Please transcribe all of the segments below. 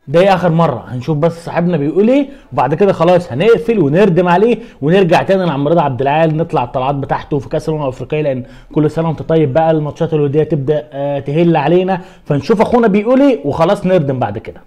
ده ايه اخر مره هنشوف بس صاحبنا بيقول ايه وبعد كده خلاص هنقفل ونردم عليه ونرجع تاني لعم رضا عبد العال نطلع الطلعات بتاعته في كاس الامم الافريقيه لان كل سنه وانت طيب بقى الماتشات الوديه تبدا آه، تهل علينا فنشوف اخونا بيقول ايه وخلاص نردم بعد كده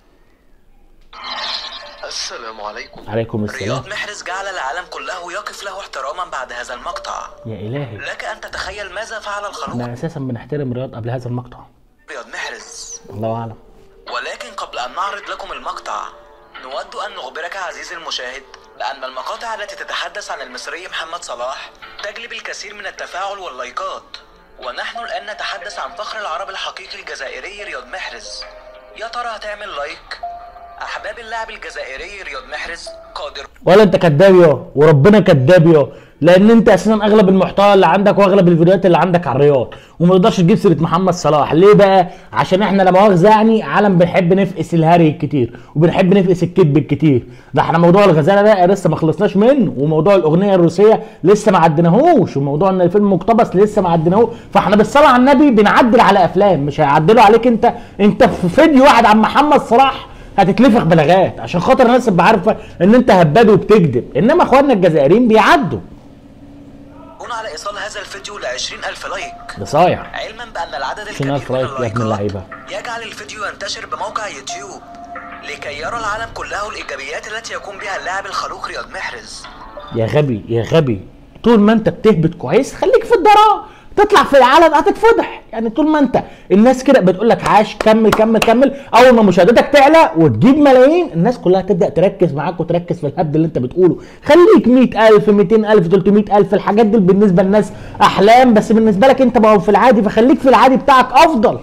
السلام عليكم عليكم السلام رياض محرز جعل العالم كله يقف له احتراما بعد هذا المقطع يا الهي لك أن تتخيل ماذا فعل الخلوق احنا اساسا بنحترم رياض قبل هذا المقطع رياض محرز الله اعلم ولكن قبل أن نعرض لكم المقطع نود أن نخبرك عزيزي المشاهد بأن المقاطع التي تتحدث عن المصري محمد صلاح تجلب الكثير من التفاعل واللايكات ونحن الآن نتحدث عن فخر العرب الحقيقي الجزائري رياض محرز يا ترى هتعمل لايك أحباب اللاعب الجزائري رياض محرز قادر ولا انت كداب يا وربنا كداب يا لان انت اساسا اغلب المحتوى اللي عندك واغلب الفيديوهات اللي عندك على الرياض وما تقدرش تجيب سيره محمد صلاح ليه بقى عشان احنا لا مؤاخذه يعني عالم بنحب نفقس الهري الكتير وبنحب نفقس الكذب الكتير ده احنا موضوع الغزاله ده لسه ما خلصناش منه وموضوع الاغنيه الروسيه لسه ما عديناهوش وموضوع ان الفيلم مقتبس لسه ما عديناهوش فاحنا بالصلاه على النبي بنعدل على افلام مش هيعدلوا عليك انت انت في فيديو واحد عن محمد صلاح هتتلفخ بلاغات عشان خاطر الناس تبقى عارفه ان انت هباد وبتكذب انما اخواننا الجزائريين بيعدوا هنا على إيصال هذا الفيديو ل 20000 لايك ده صايع علما بأن العدد 20,000 الكبير من لايك يا ابن اللايكات اللعيبة. يجعل الفيديو ينتشر بموقع يوتيوب لكي يرى العالم كله الإيجابيات التي يقوم بها اللاعب الخلوق رياض محرز يا غبي يا غبي طول ما انت بتهبط كويس خليك في الدراء تطلع في العلن هتتفضح يعني طول ما انت الناس كده بتقول لك عاش كمل كمل كمل اول ما مشاهداتك تعلى وتجيب ملايين الناس كلها تبدا تركز معاك وتركز في الهبد اللي انت بتقوله خليك 100000 200000 300000 الحاجات دي بالنسبه للناس احلام بس بالنسبه لك انت بقى في العادي فخليك في العادي بتاعك افضل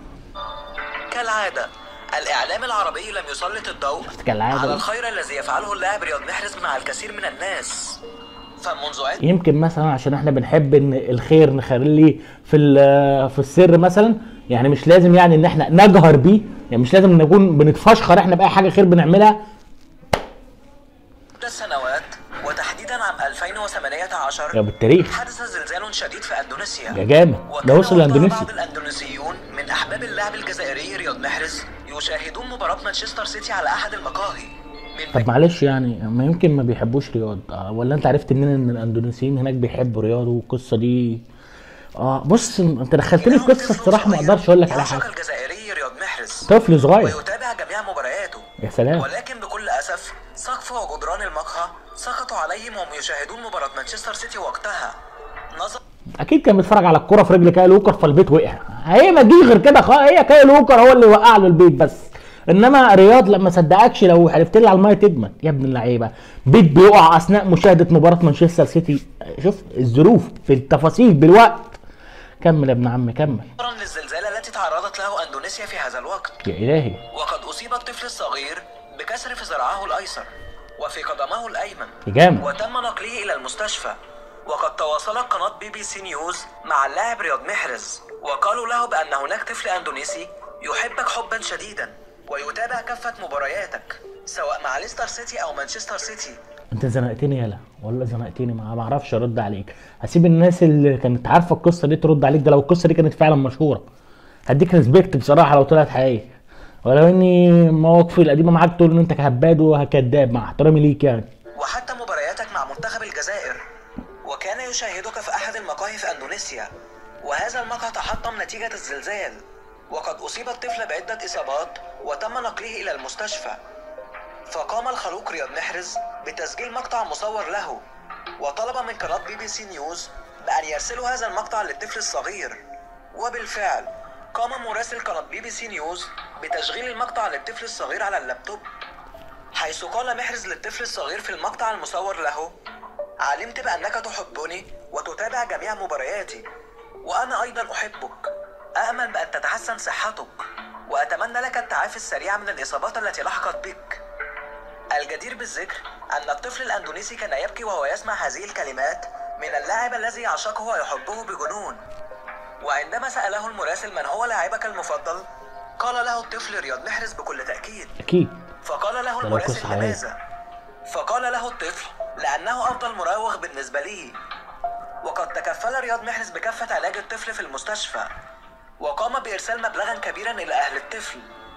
كالعادة الإعلام العربي لم يسلط الضوء كالعادة. على الخير الذي يفعله اللاعب رياض محرز مع الكثير من الناس فمنذ عدة يمكن مثلا عشان احنا بنحب ان الخير نخليه في ال- في السر مثلا يعني مش لازم يعني ان احنا نجهر بيه يعني مش لازم نكون بنتفشخر احنا باي حاجه خير بنعملها سنوات وتحديدا عام 2018 يا بالتاريخ حدث زلزال شديد في اندونيسيا يا جامد ده وكان وصل وقتها لاندونيسيا بعض الاندونيسيون من احباب اللاعب الجزائري رياض محرز يشاهدون مباراة مانشستر سيتي على احد المقاهي من طب معلش يعني ما يمكن ما بيحبوش رياض آه، ولا انت عرفت منين ان الاندونيسيين هناك بيحبوا رياض والقصه دي اه بص انت دخلتني في قصه الصراحه ما اقدرش اقول لك على يعشق حاجه الجزائري رياض محرز طفل صغير ويتابع جميع مبارياته يا سلام ولكن بكل اسف سقف وجدران المقهى سقطوا عليهم وهم يشاهدون مباراة مانشستر سيتي وقتها نظر اكيد كان بيتفرج على الكوره في رجل كايل ووكر فالبيت وقع هي ما تجيش غير كده خالص هي كايل ووكر هو اللي وقع له البيت بس انما رياض لما صدقكش لو حلفت لي على الميه تجمد يا ابن اللعيبه بيت بيقع اثناء مشاهده مباراه مانشستر سيتي شوف الظروف في التفاصيل بالوقت كمل يا ابن عمي كمل للزلزال التي تعرضت له اندونيسيا في هذا الوقت يا الهي وقد اصيب الطفل الصغير بكسر في ذراعه الايسر وفي قدمه الايمن يا جامد وتم نقله الى المستشفى وقد تواصلت قناة بي بي سي نيوز مع اللاعب رياض محرز وقالوا له بأن هناك طفل أندونيسي يحبك حبا شديدا ويتابع كافة مبارياتك سواء مع ليستر سيتي أو مانشستر سيتي انت زنقتني يالا ولا زنقتني ما ما اعرفش ارد عليك هسيب الناس اللي كانت عارفه القصه دي ترد عليك ده لو القصه دي كانت فعلا مشهوره هديك ريسبكت بصراحه لو طلعت حقيقيه ولو اني مواقفي القديمه معاك تقول ان انت هباد وكذاب مع احترامي ليك يعني وحتى مبارياتك مع منتخب الجزائر وكان يشاهدك في أحد المقاهي في أندونيسيا وهذا المقهى تحطم نتيجة الزلزال وقد أصيب الطفل بعدة إصابات وتم نقله إلى المستشفى فقام الخلوق رياض محرز بتسجيل مقطع مصور له وطلب من قناة بي بي سي نيوز بأن يرسلوا هذا المقطع للطفل الصغير وبالفعل قام مراسل قناة بي بي سي نيوز بتشغيل المقطع للطفل الصغير على اللابتوب حيث قال محرز للطفل الصغير في المقطع المصور له علمت بأنك تحبني وتتابع جميع مبارياتي وأنا أيضا أحبك أأمل بأن تتحسن صحتك وأتمنى لك التعافي السريع من الإصابات التي لحقت بك الجدير بالذكر أن الطفل الأندونيسي كان يبكي وهو يسمع هذه الكلمات من اللاعب الذي يعشقه ويحبه بجنون وعندما سأله المراسل من هو لاعبك المفضل قال له الطفل رياض محرز بكل تأكيد اكيد فقال له ده لو المراسل قصة حقيقية. لماذا؟ فقال له الطفل لأنه أفضل مراوغ بالنسبة لي وقد تكفل رياض محرز بكافة علاج الطفل في المستشفى وقام بإرسال مبلغا كبيرا إلى أهل الطفل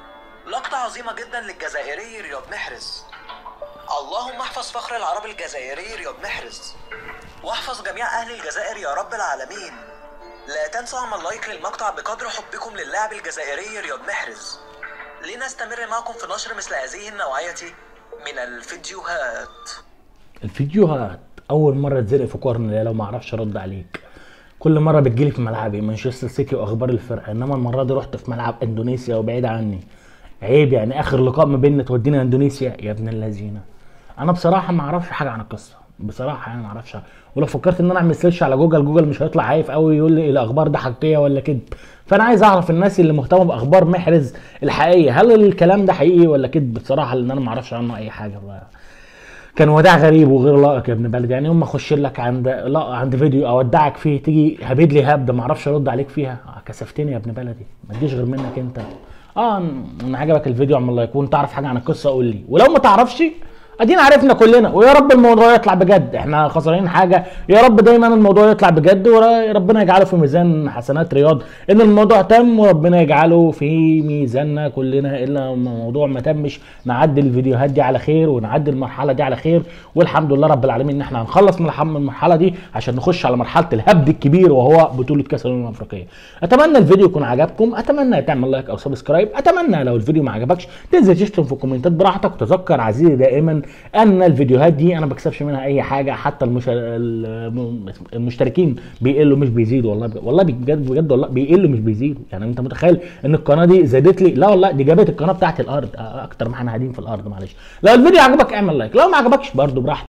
لقطة عظيمة جدا للجزائري رياض محرز اللهم احفظ فخر العرب الجزائري رياض محرز واحفظ جميع أهل الجزائر يا رب العالمين لا تنسوا عمل لايك للمقطع بقدر حبكم للاعب الجزائري رياض محرز لنستمر معكم في نشر مثل هذه النوعية من الفيديوهات الفيديوهات اول مره اتزرق في كورنر لو ما اعرفش ارد عليك كل مره بتجيلي في ملعبي مانشستر سيتي واخبار الفرقه انما المره دي رحت في ملعب اندونيسيا وبعيد عني عيب يعني اخر لقاء ما بيننا تودينا اندونيسيا يا ابن اللذينه انا بصراحه ما اعرفش حاجه عن القصه بصراحه يعني ما اعرفش ولو فكرت ان انا اعمل سيرش على جوجل جوجل مش هيطلع عايف قوي يقول لي الاخبار ده حقيقيه ولا كذب فانا عايز اعرف الناس اللي مهتمه باخبار محرز الحقيقيه هل الكلام ده حقيقي ولا كذب بصراحه لان انا ما اعرفش عنه اي حاجه بقى. كان وداع غريب وغير لائق يا ابن بلد يعني يوم ما اخش لك عند لا عند فيديو اودعك فيه تيجي هبد لي هبده ما اعرفش ارد عليك فيها آه، كسفتني يا ابن بلدي ما تجيش غير منك انت اه ان عجبك الفيديو اعمل لايك وانت تعرف حاجه عن القصه قول لي ولو ما تعرفش ادينا عرفنا كلنا ويا رب الموضوع يطلع بجد احنا خسرانين حاجه يا رب دايما الموضوع يطلع بجد وربنا يجعله في ميزان حسنات رياض ان الموضوع تم وربنا يجعله في ميزاننا كلنا الا الموضوع ما تمش نعدي الفيديوهات دي على خير ونعدي المرحله دي على خير والحمد لله رب العالمين ان احنا هنخلص من الح- من المرحله دي عشان نخش على مرحله الهبد الكبير وهو بطوله كاس الامم الافريقيه اتمنى الفيديو يكون عجبكم اتمنى تعمل لايك او سبسكرايب اتمنى لو الفيديو ما عجبكش تنزل تشتم في الكومنتات براحتك وتذكر عزيزي دائما ان الفيديوهات دي انا ما بكسبش منها اي حاجه حتى المش... الم- المشتركين بيقلوا مش بيزيدوا والله بجد والله بجد بجد والله بيقلوا مش بيزيدوا يعني انت متخيل ان القناه دي زادت لي لا والله دي جابت القناه بتاعتي الارض اكتر ما احنا قاعدين في الارض معلش لو الفيديو عجبك اعمل لايك لو ما عجبكش برضو براحتك